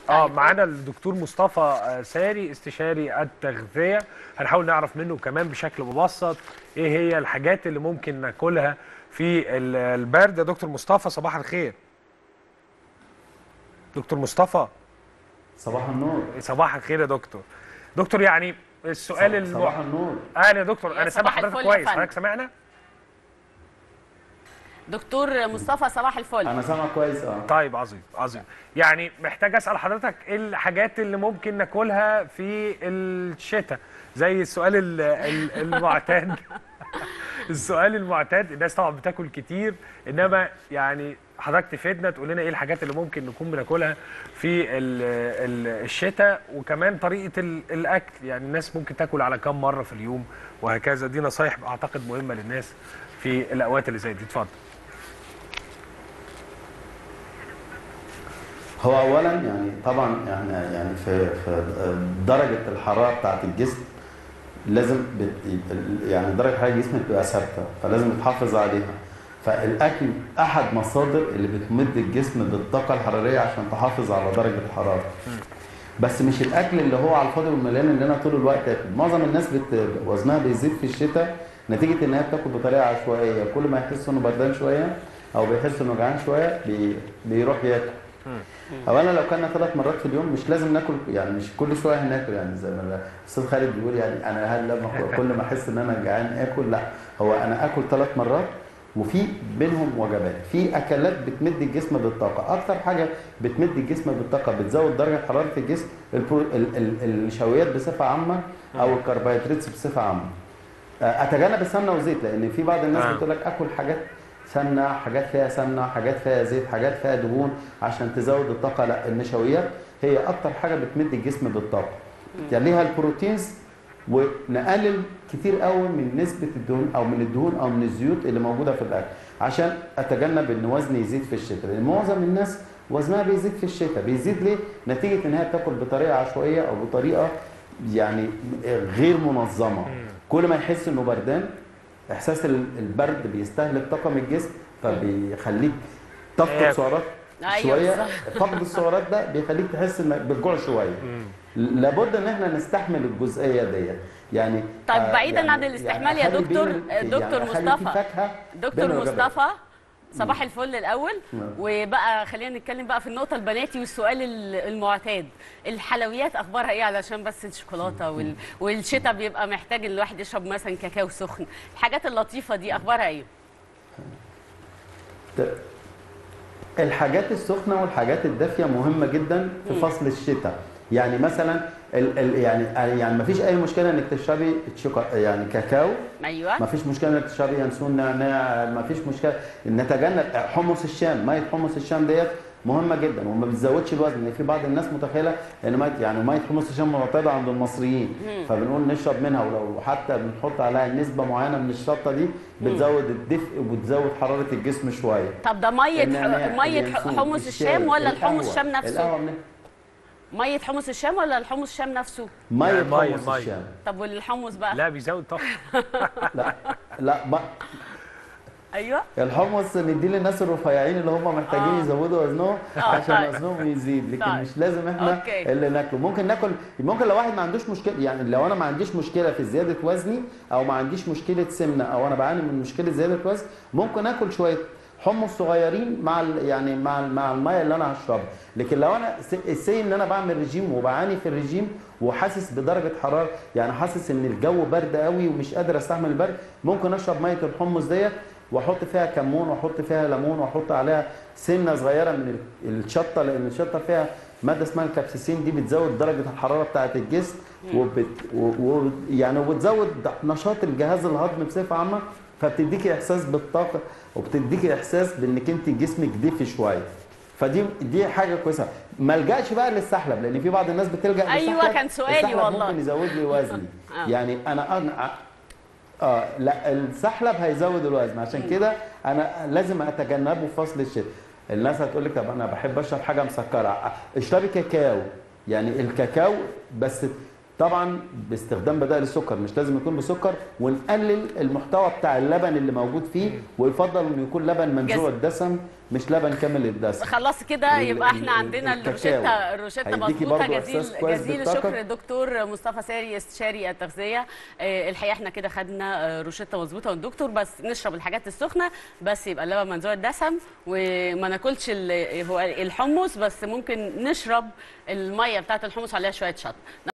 اه معانا الدكتور مصطفى آه، ساري استشاري التغذيه هنحاول نعرف منه كمان بشكل مبسط ايه هي الحاجات اللي ممكن ناكلها في ال- البرد يا دكتور مصطفى صباح الخير دكتور مصطفى صباح النور صباح الخير يا دكتور دكتور يعني السؤال الم... صباح النور اهلا يا دكتور يا انا سامع صباح حضرتك الفل يا كويس فندم. حضرتك سامعنا دكتور مصطفى صباح الفل انا سامع كويس اه طيب عظيم عظيم يعني محتاج اسال حضرتك ايه الحاجات اللي ممكن ناكلها في الشتاء زي السؤال ال- ال- المعتاد السؤال المعتاد الناس طبعا بتاكل كتير انما يعني حضرتك تفيدنا تقول لنا ايه الحاجات اللي ممكن نكون بناكلها في ال- ال- الشتاء وكمان طريقه ال- الاكل يعني الناس ممكن تاكل على كم مره في اليوم وهكذا دي نصايح اعتقد مهمه للناس في الاوقات اللي زي دي اتفضل هو اولا يعني طبعا يعني يعني في في درجه الحراره بتاعت الجسم لازم بت يعني درجه حراره الجسم بتبقى ثابته فلازم تحافظ عليها فالاكل احد مصادر اللي بتمد الجسم بالطاقه الحراريه عشان تحافظ على درجه الحراره بس مش الاكل اللي هو على الفاضي والمليان اللي انا طول الوقت اكل معظم الناس بت... وزنها بيزيد في الشتاء نتيجه ان هي بتاكل بطريقه عشوائيه كل ما يحس انه بردان شويه او بيحس انه جعان شويه بي... بيروح ياكل اولا لو كنا ثلاث مرات في اليوم مش لازم ناكل يعني مش كل شويه هناكل يعني زي ما الاستاذ خالد بيقول يعني انا هل لما كل ما احس ان انا جعان اكل لا هو انا اكل ثلاث مرات وفي بينهم وجبات في اكلات بتمد الجسم بالطاقه اكتر حاجه بتمد الجسم بالطاقه بتزود درجه حراره الجسم البرو... ال... ال... النشويات بصفه عامه او الكربوهيدرات بصفه عامه آه، اتجنب السمنه والزيت لان في بعض الناس آه. بتقول لك اكل حاجات سمنه حاجات فيها سمنه حاجات فيها زيت حاجات فيها دهون عشان تزود الطاقه لا النشويات هي اكتر حاجه بتمد الجسم بالطاقه يليها البروتينز ونقلل كتير قوي من نسبه الدهون او من الدهون او من الزيوت اللي موجوده في الاكل عشان اتجنب ان وزني يزيد في الشتاء لان معظم الناس وزنها بيزيد في الشتاء بيزيد ليه نتيجه ان هي بتاكل بطريقه عشوائيه او بطريقه يعني غير منظمه كل ما يحس انه بردان احساس ال- البرد بيستهلك طاقه من الجسم فبيخليك تفقد ياكل. سعرات أيوة شويه بالظبط. فقد السعرات ده بيخليك تحس انك بالجوع شويه لابد ان احنا نستحمل الجزئيه ديت يعني طيب آه، بعيداً يعني عن الاستحمال يا أخلي دكتور- بين ال- دكتور يعني أخلي في مصطفى. فاكهة بين دكتور الوجبات. مصطفى صباح الفل الاول نعم. وبقى خلينا نتكلم بقى في النقطه البناتي والسؤال ال- المعتاد الحلويات اخبارها ايه علشان بس الشوكولاته وال... والشتاء بيبقى محتاج الواحد يشرب مثلا كاكاو سخن الحاجات اللطيفه دي اخبارها ايه ت- الحاجات السخنه والحاجات الدافيه مهمه جدا في مم. فصل الشتاء يعني مثلا ال ال يعني يعني ما فيش اي مشكله انك تشربي تشوكو- يعني كاكاو ايوه ما فيش مشكله انك تشربي ينسون نعناع ما فيش مشكله نتجنب حمص الشام ميه حمص الشام ديت مهمه جدا وما بتزودش الوزن لان في بعض الناس متخيله ان ميه يعني ميه حمص الشام معتاده عند المصريين فبنقول نشرب منها ولو حتى بنحط عليها نسبه معينه من الشطه دي بتزود الدفء وبتزود حراره الجسم شويه طب ده ميه النعناع، ح... ميه اليانسون، حمص الشاي، الشام ولا الحمص القهوة. الشام نفسه القهوه من ميه حمص الشام ولا الحمص الشام نفسه ميه لا، مية، حمص مية. الشام طب والحمص بقى لا بيزود طاقه لا لا ما ايوه الحمص نديه للناس الرفيعين اللي هم محتاجين آه. يزودوا وزنهم آه، عشان طيب. وزنهم يزيد لكن طيب. مش لازم احنا أوكي. اللي ناكله ممكن ناكل ممكن لو واحد ما عندوش مشكله يعني لو انا ما عنديش مشكله في زياده وزني او ما عنديش مشكله سمنه او انا بعاني من مشكله زياده وزن ممكن اكل شويه حمص صغيرين مع ال- يعني مع ال- مع الميه اللي انا هشربها لكن لو انا سي ان انا بعمل رجيم وبعاني في الرجيم وحاسس بدرجه حراره يعني حاسس ان الجو برد قوي ومش قادر استحمل البرد ممكن اشرب ميه الحمص ديت واحط فيها كمون واحط فيها ليمون واحط عليها سنه صغيره من ال- الشطه لان الشطه فيها ماده اسمها الكابسيسين دي بتزود درجه الحراره بتاعه الجسم وبت و... و... يعني وبتزود نشاط الجهاز الهضمي بصفه عامه فبتديكي احساس بالطاقه وبتديكي احساس بانك انت جسمك دفي شويه فدي دي حاجه كويسه ما الجاش بقى للسحلب لان في بعض الناس بتلجا أيوة، للسحلب. كان سؤالي السحلب والله. ممكن يزود لي وزني آه. يعني انا انا اه لا السحلب هيزود الوزن عشان كده انا لازم اتجنبه في فصل الشتاء الناس هتقول لك طب انا بحب اشرب حاجه مسكره اشربي كاكاو يعني الكاكاو بس طبعا باستخدام بدائل السكر مش لازم يكون بسكر ونقلل المحتوى بتاع اللبن اللي موجود فيه ويفضل انه يكون لبن منزوع جز- الدسم مش لبن كامل الدسم خلاص كده ال- يبقى ال- احنا عندنا الكاكاو الروشته الروشته هيديكي مظبوطه برضو جزيل إحساس كويس جزيل بالطاقة. الشكر دكتور مصطفى ساري استشاري التغذيه آه، الحقيقه احنا كده خدنا آه، روشته مظبوطه من الدكتور بس نشرب الحاجات السخنه بس يبقى اللبن منزوع الدسم وما ناكلش ال- هو الحمص بس ممكن نشرب الميه بتاعه الحمص عليها شويه شط